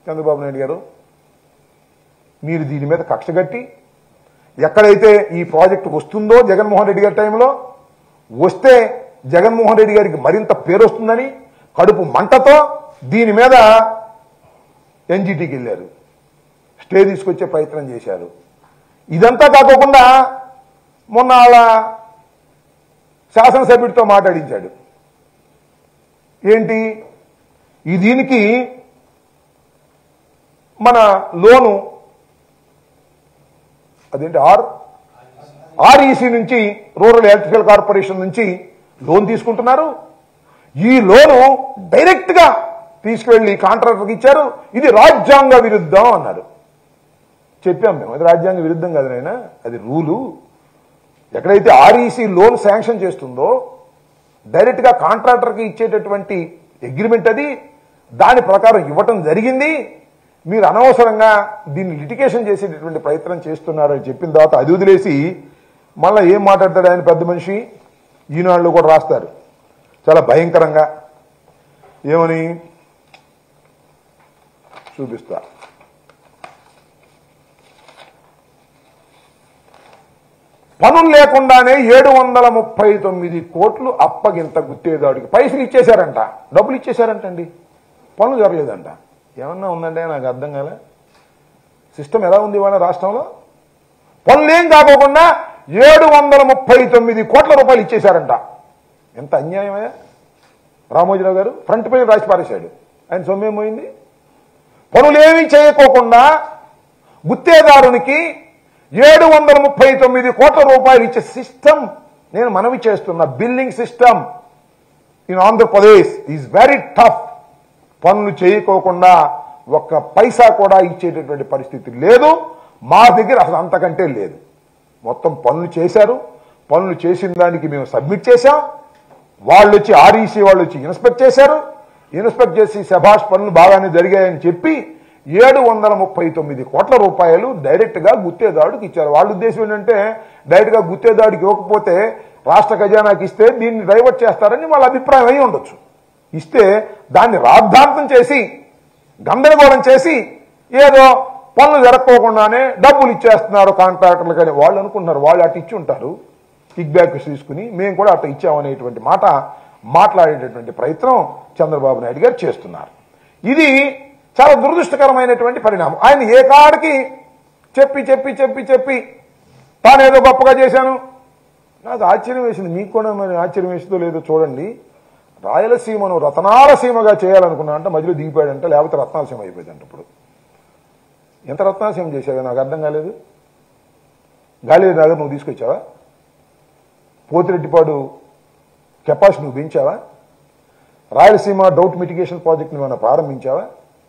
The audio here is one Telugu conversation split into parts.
చంద్రబాబు నాయుడు గారు మీరు దీని మీద కక్ష కట్టి ఎక్కడైతే ఈ ప్రాజెక్టు వస్తుందో జగన్మోహన్ రెడ్డి గారి టైంలో వస్తే జగన్మోహన్ రెడ్డి గారికి మరింత పేరు వస్తుందని కడుపు మంటతో దీని మీద ఎన్జిటికి వెళ్ళారు స్టే తీసుకొచ్చే ప్రయత్నం చేశారు ఇదంతా కాకోకుండా మొన్న వాళ్ళ శాసనసభ్యుడితో మాట్లాడించాడు ఏంటి ఈ దీనికి మన లోను అదేంటి ఆర్ ఆర్ఈసీ నుంచి రూరల్ ఎలక్ట్రికల్ కార్పొరేషన్ నుంచి లోన్ తీసుకుంటున్నారు ఈ లోను డైరెక్ట్ గా తీసుకువెళ్లి కాంట్రాక్టర్కి ఇచ్చారు ఇది రాజ్యాంగ విరుద్ధం అన్నారు చెప్పాం మేము అది రాజ్యాంగ విరుద్ధం కాదు నాయన అది రూలు ఎక్కడైతే ఆర్ఈసీ లోన్ శాంక్షన్ చేస్తుందో డైరెక్ట్ గా కాంట్రాక్టర్కి ఇచ్చేటటువంటి అగ్రిమెంట్ అది దాని ప్రకారం ఇవ్వటం జరిగింది మీరు అనవసరంగా దీన్ని లిటికేషన్ చేసేటటువంటి ప్రయత్నం చేస్తున్నారని చెప్పిన తర్వాత అది వదిలేసి మళ్ళీ ఏం మాట్లాడతాడు ఆయన పెద్ద మనిషి ఈనాళ్ళు కూడా రాస్తారు చాలా భయంకరంగా ఏమని చూపిస్తా పనులు లేకుండానే ఏడు వందల ముప్పై తొమ్మిది కోట్లు అప్పగింత గుత్తేదాడికి పైసలు ఇచ్చేశారంట డబ్బులు ఇచ్చేశారంటండి పనులు జరగలేదంట ఏమన్నా ఉందంటే నాకు అర్థం కాలే సిస్టమ్ ఎలా ఉంది ఇవాళ రాష్ట్రంలో పనులేం కాకోకుండా ఏడు వందల ముప్పై తొమ్మిది కోట్ల రూపాయలు ఇచ్చేశారంట ఎంత అన్యాయమయ్యా రామోజీరావు గారు ఫ్రంట్ పేజ్ రాసి పారేశాడు ఆయన సొమ్మేం పోయింది పనులేమీ చేయకోకుండా గుత్తేదారునికి ఏడు వందల ముప్పై తొమ్మిది కోట్ల రూపాయలు ఇచ్చే సిస్టమ్ నేను మనవి చేస్తున్న billing system in Andhra Pradesh is very tough పనులు చేయకోకుండా ఒక్క పైసా కూడా ఇచ్చేటటువంటి పరిస్థితి లేదు మా దగ్గర అసలు అంతకంటే లేదు మొత్తం పనులు చేశారు పనులు చేసిన దానికి మేము సబ్మిట్ చేశాం వాళ్ళు వచ్చి ఆర్ఈసీ వాళ్ళు వచ్చి ఇన్స్పెక్ట్ చేశారు ఇన్స్పెక్ట్ చేసి శభాష్ పనులు బాగానే జరిగాయని చెప్పి ఏడు వందల ముప్పై తొమ్మిది కోట్ల రూపాయలు డైరెక్ట్ గా గుత్తేదారుడికి ఇచ్చారు వాళ్ళ ఉద్దేశం ఏంటంటే డైరెక్ట్ గా గుత్తేదారుడికి ఇవ్వకపోతే రాష్ట్ర ఖజానాకి ఇస్తే దీన్ని డైవర్ట్ చేస్తారని వాళ్ళ అభిప్రాయం అయి ఉండొచ్చు ఇస్తే దాన్ని రాద్ధాంతం చేసి గందరగోళం చేసి ఏదో పనులు జరగకోకుండానే డబ్బులు ఇచ్చేస్తున్నారు కాంట్రాక్టర్లు కానీ వాళ్ళు అనుకుంటున్నారు వాళ్ళు అటు ఇచ్చి ఉంటారు కిక్ బ్యాక్స్ తీసుకుని మేము కూడా అట్లా ఇచ్చామనేటువంటి మాట మాట్లాడేటటువంటి ప్రయత్నం చంద్రబాబు నాయుడు గారు చేస్తున్నారు ఇది చాలా దురదృష్టకరమైనటువంటి పరిణామం ఆయన ఏ కాడికి చెప్పి చెప్పి చెప్పి చెప్పి తానేదో గొప్పగా చేశాను నాకు ఆశ్చర్యం వేసింది మీకు కూడా మరి ఆశ్చర్యం వేసిందో లేదో చూడండి రాయలసీమను రతనాల సీమగా చేయాలనుకున్నా అంటే మధ్యలో దిగిపోయాడంట లేకపోతే రత్నాల సీమ అయిపోయిందంట ఇప్పుడు ఎంత రత్నాసీమ చేశావో నాకు అర్థం కాలేదు గాలి నగర్ నువ్వు తీసుకొచ్చావా పోతిరెడ్డిపాడు కెపాసిటీ నువ్వు పెంచావా రాయలసీమ డౌట్ మిటిగేషన్ ప్రాజెక్ట్ నువ్వు ఏమైనా ప్రారంభించావా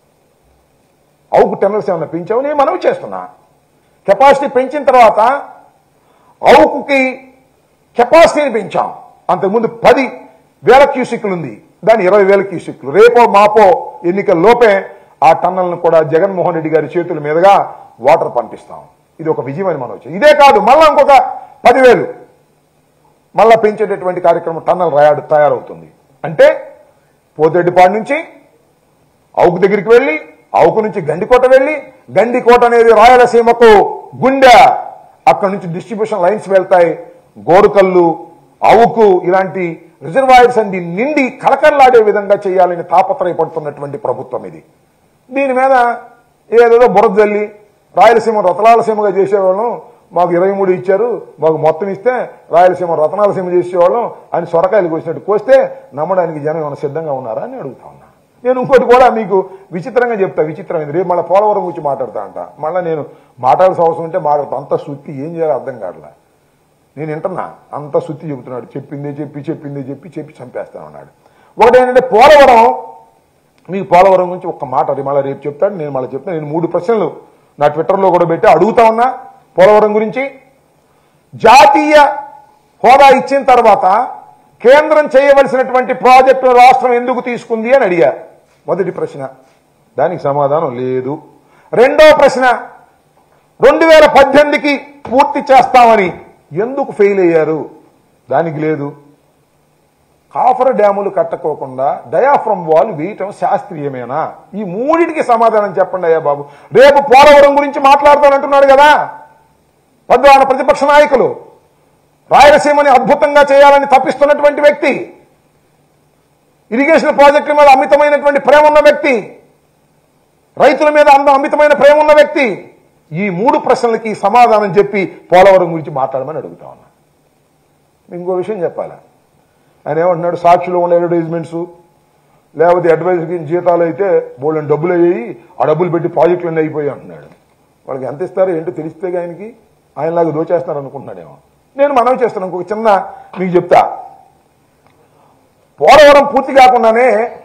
అవుకు టెన్నర్స్ ఏమైనా పెంచావా నేను మనవి చేస్తున్నా కెపాసిటీ పెంచిన తర్వాత అవుకుకి కెపాసిటీని పెంచాం అంతకుముందు పది వేల క్యూసిక్లు ఉంది దాని ఇరవై వేల క్యూసిక్లు రేపో మాపో ఎన్నికల లోపే ఆ టన్నల్ని కూడా జగన్మోహన్ రెడ్డి గారి చేతుల మీదుగా వాటర్ పంపిస్తాం ఇది ఒక విజయం అని మనం వచ్చాం ఇదే కాదు మళ్ళా ఇంకొక పదివేలు మళ్ళా పెంచేటటువంటి కార్యక్రమం టన్నల్ రాయాడు తయారవుతుంది అంటే పోతెడ్డిపాడు నుంచి అవుకు దగ్గరికి వెళ్ళి అవుకు నుంచి గండికోట వెళ్ళి గండికోట అనేది రాయలసీమకు గుండె అక్కడి నుంచి డిస్ట్రిబ్యూషన్ లైన్స్ వెళ్తాయి గోరుకల్లు అవుకు ఇలాంటి రిజర్వాయర్స్ అన్ని నిండి కలకల్లాడే విధంగా చేయాలని తాపత్రయపడుతున్నటువంటి ప్రభుత్వం ఇది దీని మీద ఏదేదో బురద జల్లి రాయలసీమ రతనాలసీమగా చేసేవాళ్ళం మాకు ఇరవై మూడు ఇచ్చారు మాకు మొత్తం ఇస్తే రాయలసీమ రతనాలసీమ చేసేవాళ్ళం అని సొరకాయలు కోసినట్టు కోస్తే నమ్మడానికి జనం ఏమైనా సిద్ధంగా ఉన్నారా అని అడుగుతా ఉన్నా నేను ఇంకోటి కూడా మీకు విచిత్రంగా చెప్తా విచిత్రమైంది రేపు మళ్ళీ పోలవరం గురించి మాట్లాడతా అంట మళ్ళీ నేను మాట్లాడాల్సిన అవసరం ఉంటే మాట్లాడతా అంత సుత్తి ఏం చేయాలో అర్థం కావట్లా నేను వింటున్నా అంత సుత్తి చెబుతున్నాడు చెప్పిందే చెప్పి చెప్పిందే చెప్పి చెప్పి చంపేస్తా ఉన్నాడు ఒకటి ఏంటంటే పోలవరం మీకు పోలవరం గురించి ఒక్క మాట అది మళ్ళీ రేపు చెప్తాడు నేను మళ్ళీ చెప్తాను నేను మూడు ప్రశ్నలు నా ట్విట్టర్లో కూడా పెట్టి అడుగుతా ఉన్నా పోలవరం గురించి జాతీయ హోదా ఇచ్చిన తర్వాత కేంద్రం చేయవలసినటువంటి ప్రాజెక్టు రాష్ట్రం ఎందుకు తీసుకుంది అని అడిగా మొదటి ప్రశ్న దానికి సమాధానం లేదు రెండో ప్రశ్న రెండు వేల పద్దెనిమిదికి పూర్తి చేస్తామని ఎందుకు ఫెయిల్ అయ్యారు దానికి లేదు కాఫర్ డ్యాములు కట్టకోకుండా డయాఫ్రమ్ వాల్ వేయటం శాస్త్రీయమేనా ఈ మూడిటికి సమాధానం చెప్పండి అయ్యా బాబు రేపు పోలవరం గురించి మాట్లాడతానంటున్నాడు కదా పద్వాన ప్రతిపక్ష నాయకులు రాయలసీమని అద్భుతంగా చేయాలని తప్పిస్తున్నటువంటి వ్యక్తి ఇరిగేషన్ ప్రాజెక్టుల మీద అమితమైనటువంటి ప్రేమ ఉన్న వ్యక్తి రైతుల మీద అంత అమితమైన ప్రేమ ఉన్న వ్యక్తి ఈ మూడు ప్రశ్నలకి సమాధానం చెప్పి పోలవరం గురించి మాట్లాడమని అడుగుతా ఉన్నా ఇంకో విషయం చెప్పాలా ఆయన ఏమంటున్నాడు సాక్షిలో ఉన్న అడ్వర్టైజ్మెంట్స్ లేకపోతే అడ్వైజర్కి జీతాలు అయితే బోళ్ళని డబ్బులు అయ్యాయి ఆ డబ్బులు పెట్టి ప్రాజెక్టులన్నీ అయిపోయాయి అంటున్నాడు వాళ్ళకి ఎంత ఇస్తారో ఏంటో తెలిస్తే ఆయనకి ఆయనలాగా దోచేస్తారు అనుకుంటున్నాడేమో నేను మనవి చేస్తాను ఇంకొక చిన్న మీకు చెప్తా పోలవరం పూర్తి కాకుండానే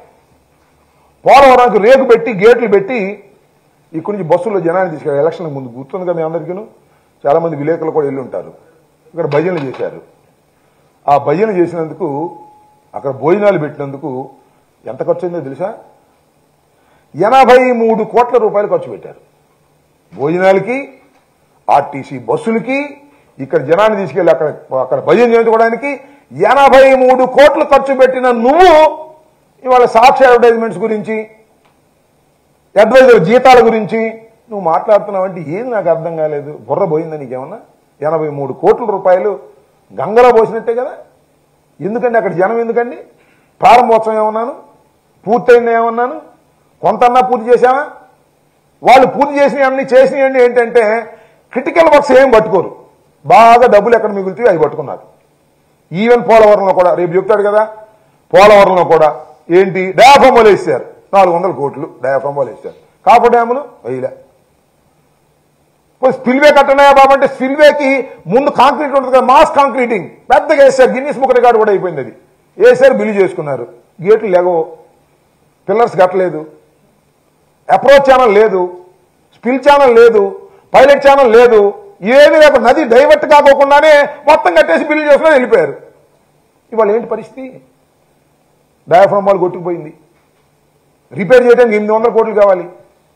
పోలవరానికి రేకు పెట్టి గేట్లు పెట్టి ఇక్కడి నుంచి బస్సుల్లో జనాన్ని తీసుకెళ్ళి ఎలక్షన్ ముందు గుర్తుంది కదా మీ అందరికీను చాలా మంది విలేకరులు కూడా వెళ్ళి ఉంటారు ఇక్కడ భజనలు చేశారు ఆ భజన చేసినందుకు అక్కడ భోజనాలు పెట్టినందుకు ఎంత ఖర్చు అయిందో తెలుసా ఎనభై మూడు కోట్ల రూపాయలు ఖర్చు పెట్టారు భోజనాలకి ఆర్టీసీ బస్సులకి ఇక్కడ జనాన్ని తీసుకెళ్లి అక్కడ అక్కడ భజన చేయించుకోవడానికి ఎనభై మూడు కోట్లు ఖర్చు పెట్టిన నువ్వు ఇవాళ సాక్షి అడ్వర్టైజ్మెంట్స్ గురించి అడ్వైజర్ జీతాల గురించి నువ్వు మాట్లాడుతున్నావు అంటే ఏది నాకు అర్థం కాలేదు బుర్ర పోయిందా నీకేమన్నా ఎనభై మూడు కోట్ల రూపాయలు గంగలో పోసినట్టే కదా ఎందుకండి అక్కడ జనం ఎందుకండి ప్రారంభోత్సవం ఏమన్నాను పూర్తయింది ఏమన్నాను కొంతన్నా పూర్తి చేశామా వాళ్ళు పూర్తి చేసినవి అన్ని చేసినవి ఏంటంటే క్రిటికల్ వర్క్స్ ఏం పట్టుకోరు బాగా డబ్బులు ఎక్కడ మిగులుతాయి అవి పట్టుకున్నారు ఈవెన్ పోలవరంలో కూడా రేపు చెప్తాడు కదా పోలవరంలో కూడా ఏంటి డయాఫ్రమ్ వాళ్ళు వేసారు నాలుగు వందల కోట్లు డయాఫ్రమ్ వాళ్ళు వేసారు కాపు డ్యాములు వేయలే స్పిల్వే కట్టనాయా బాబు అంటే స్పిల్వేకి ముందు కాంక్రీట్ ఉంటుంది కదా మాస్ కాంక్రీటింగ్ పెద్దగా వేసారు గిన్నీస్ బుక్ రికార్డు కూడా అయిపోయింది అది వేసారు బిల్లు చేసుకున్నారు గేట్లు లేగవు పిల్లర్స్ కట్టలేదు అప్రోచ్ ఛానల్ లేదు స్పిల్ ఛానల్ లేదు పైలట్ ఛానల్ లేదు ఏమీ లేకుండా నది డైవర్ట్ కాకోకుండానే మొత్తం కట్టేసి బిల్లు చేసుకుని వెళ్ళిపోయారు ఇవాళ ఏంటి పరిస్థితి డయాఫ్రమ్ వాళ్ళు కొట్టుకుపోయింది రిపేర్ చేయడానికి ఎనిమిది వందల కోట్లు కావాలి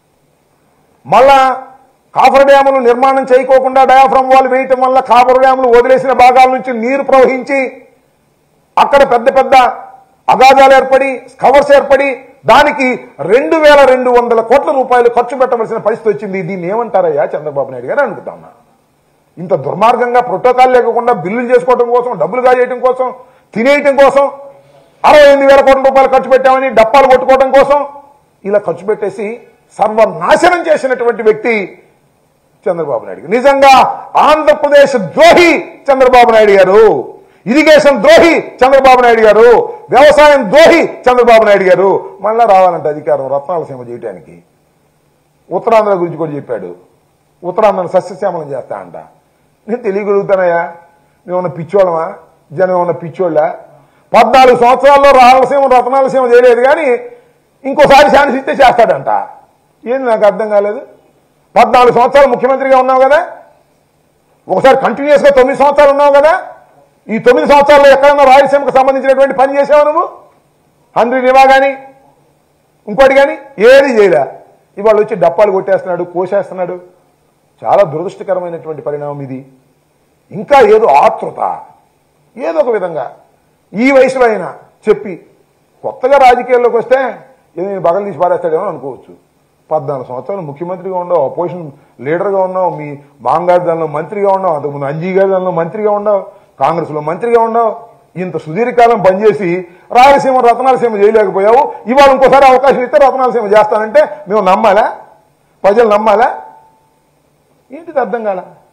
మళ్ళా కాఫర్ డ్యాములు నిర్మాణం చేయకోకుండా డయాఫ్రమ్ వాల్ వేయటం వల్ల కాఫర్ డ్యాములు వదిలేసిన భాగాల నుంచి నీరు ప్రవహించి అక్కడ పెద్ద పెద్ద అగాధాలు ఏర్పడి కవర్స్ ఏర్పడి దానికి రెండు వేల రెండు వందల కోట్ల రూపాయలు ఖర్చు పెట్టవలసిన పరిస్థితి వచ్చింది దీన్ని ఏమంటారయ్యా చంద్రబాబు నాయుడు గారు అడుగుతా ఉన్నా ఇంత దుర్మార్గంగా ప్రోటోకాల్ లేకుండా బిల్లులు చేసుకోవడం కోసం డబ్బులు కాజేయడం కోసం తినేయటం కోసం అరవై ఎనిమిది వేల కోట్ల రూపాయలు ఖర్చు పెట్టామని డప్పాలు కొట్టుకోవడం కోసం ఇలా ఖర్చు పెట్టేసి సర్వనాశనం చేసినటువంటి వ్యక్తి చంద్రబాబు నాయుడు గారు నిజంగా ఆంధ్రప్రదేశ్ ద్రోహి చంద్రబాబు నాయుడు గారు ఇరిగేషన్ ద్రోహి చంద్రబాబు నాయుడు గారు వ్యవసాయం ద్రోహి చంద్రబాబు నాయుడు గారు మళ్ళా రావాలంటే అధికారం రత్నాల సీమ చేయడానికి ఉత్తరాంధ్ర గురించి కూడా చెప్పాడు ఉత్తరాంధ్రను సస్యశ్యామలం చేస్తా అంట నేను తెలియగలుగుతానయ్యా మేమన్నా పిచ్చోళ్ళమా జనం ఏమన్నా పిచ్చోళ్ళ పద్నాలుగు సంవత్సరాల్లో రాయలసీమ రత్నాలసీమ చేయలేదు కానీ ఇంకోసారి ఛాన్స్ ఇస్తే చేస్తాడంట ఏంది నాకు అర్థం కాలేదు పద్నాలుగు సంవత్సరాలు ముఖ్యమంత్రిగా ఉన్నావు కదా ఒకసారి కంటిన్యూస్ గా తొమ్మిది సంవత్సరాలు ఉన్నావు కదా ఈ తొమ్మిది సంవత్సరాల్లో ఎక్కడన్నా రాయలసీమకు సంబంధించినటువంటి పని చేసావు నువ్వు హండ్రీ నివా కానీ ఇంకోటి కానీ ఏది చేయలే ఇవాళ వచ్చి డప్పాలు కొట్టేస్తున్నాడు కోసేస్తున్నాడు చాలా దురదృష్టకరమైనటువంటి పరిణామం ఇది ఇంకా ఏదో ఆతృత ఏదో ఒక విధంగా ఈ వయసులో అయినా చెప్పి కొత్తగా రాజకీయాల్లోకి వస్తే ఏమి బగలు తీసి పారేస్తాడేమో అనుకోవచ్చు పద్నాలుగు సంవత్సరాలు ముఖ్యమంత్రిగా ఉన్నావు అపోజిషన్ లీడర్గా ఉన్నావు మీ మాంగారు దానిలో మంత్రిగా ఉన్నావు అంతకుముందు అంజీ గారి దానిలో మంత్రిగా ఉన్నావు కాంగ్రెస్లో మంత్రిగా ఉన్నావు ఇంత సుదీర్ఘకాలం పనిచేసి రాయలసీమ రత్నాలసీమ చేయలేకపోయావు ఇవాళ ఇంకోసారి అవకాశం ఇస్తే రత్నాలసీమ చేస్తానంటే మేము నమ్మాలా ప్రజలు నమ్మాలా ఏంటిది అర్థం కాల